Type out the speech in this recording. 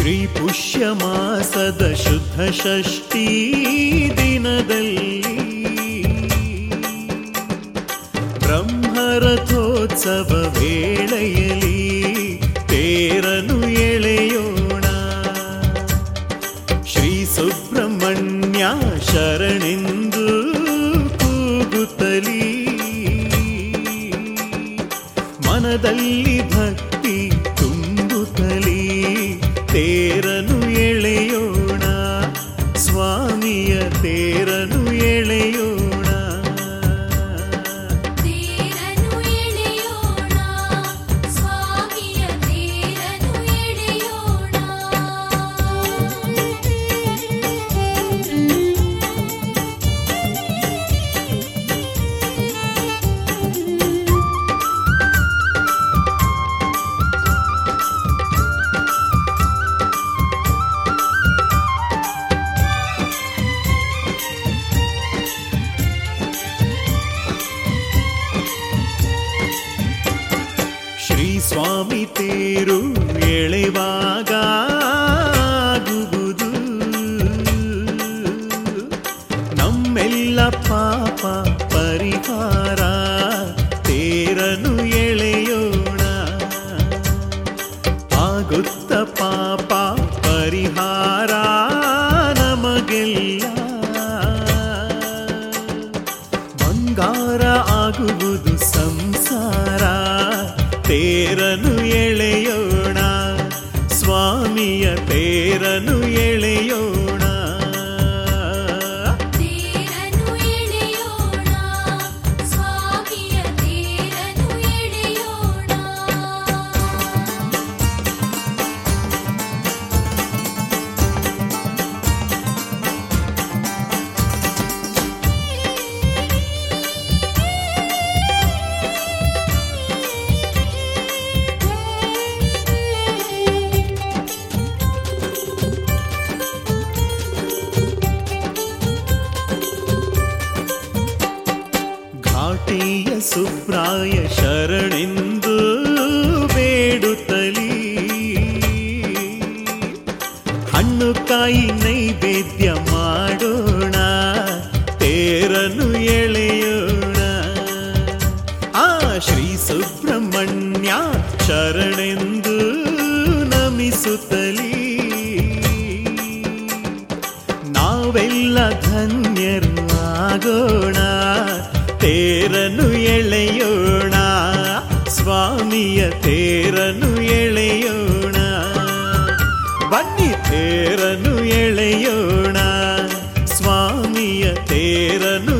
ಶ್ರೀ ಪುಷ್ಯ ಮಾಸದ ಶುದ್ಧ ಷಷ್ಠಿ ದಿನದಲ್ಲಿ ಬ್ರಹ್ಮರಥೋತ್ಸವ ವೇಳೆಯಲ್ಲಿ ತೇರನು ಎಳೆಯೋಣ ಶ್ರೀ ಸುಬ್ರಹ್ಮಣ್ಯ ಶರಣೆಂದು ಕೂಗುತ್ತಲೀ ಮನದಲ್ಲಿ ಭಕ್ತಿ ತುಂಬುತ್ತಲೀ ತೇರನು ಎಳೆಯೋಣ ಸ್ವಾಮಿಯ ತೇರನು ಎಳೆಯೋಣ ತೇರನು ಎಳೆಯೋಣ ಸ್ವಾಮಿಯ ತೇರನು ಎಳೆಯೋಣ ಶ್ರೀ ಸ್ವಾಮಿ ತೇರು ಎಳೆವಾಗ ಆಗುವುದು ನಮ್ಮೆಲ್ಲ ಪಾಪ ಪರಿಹಾರ ತೇರನು ಎಳೆಯೋಣ ಆಗುತ್ತ ಪಾಪ ಪರಿಹಾರ ನಮಗೆಲ್ಲ ಬಂಗಾರ ಆಗುವುದು ಸಂಸಾರ ತೇರನು ಎಳೆಯೋಣ ಸ್ವಾಮಿಯ ತೇರನು ಎಳೆಯೋಣ ತೇರನು ಎಳೆಯೋಣ ಸ್ವಾಮಿಯ ತೇರನು ಎಳೆಯೋಣ ಘಾಟಿಯ ಸುಬ್ರಾಯ ಶರಣೆಂದು ಬೇಡುತ್ತಲೀ ಹಣ್ಣು ಕಾಯಿ ನೈವೇದ್ಯ ಮಾಡೋಣ ತೇರನು ಎಳೆಯೋಣ ಆ ಶ್ರೀ ಸುಬ್ರಹ್ಮಣ್ಯ ಶರಣೆಂದು ನಮಿಸುತ್ತಲೀ ನಾವೆಲ್ಲ ಧನ್ಯರು ಆಗೋಣ ತೇರನು ಎಳೆಯೋಣ ಸ್ವಾಮಿಯ ತೇರನು ಎಳೆಯೋಣ ಬನ್ನಿ ತೇರನು ಎಳೆಯೋಣ ಸ್ವಾಮಿಯ ತೇರನು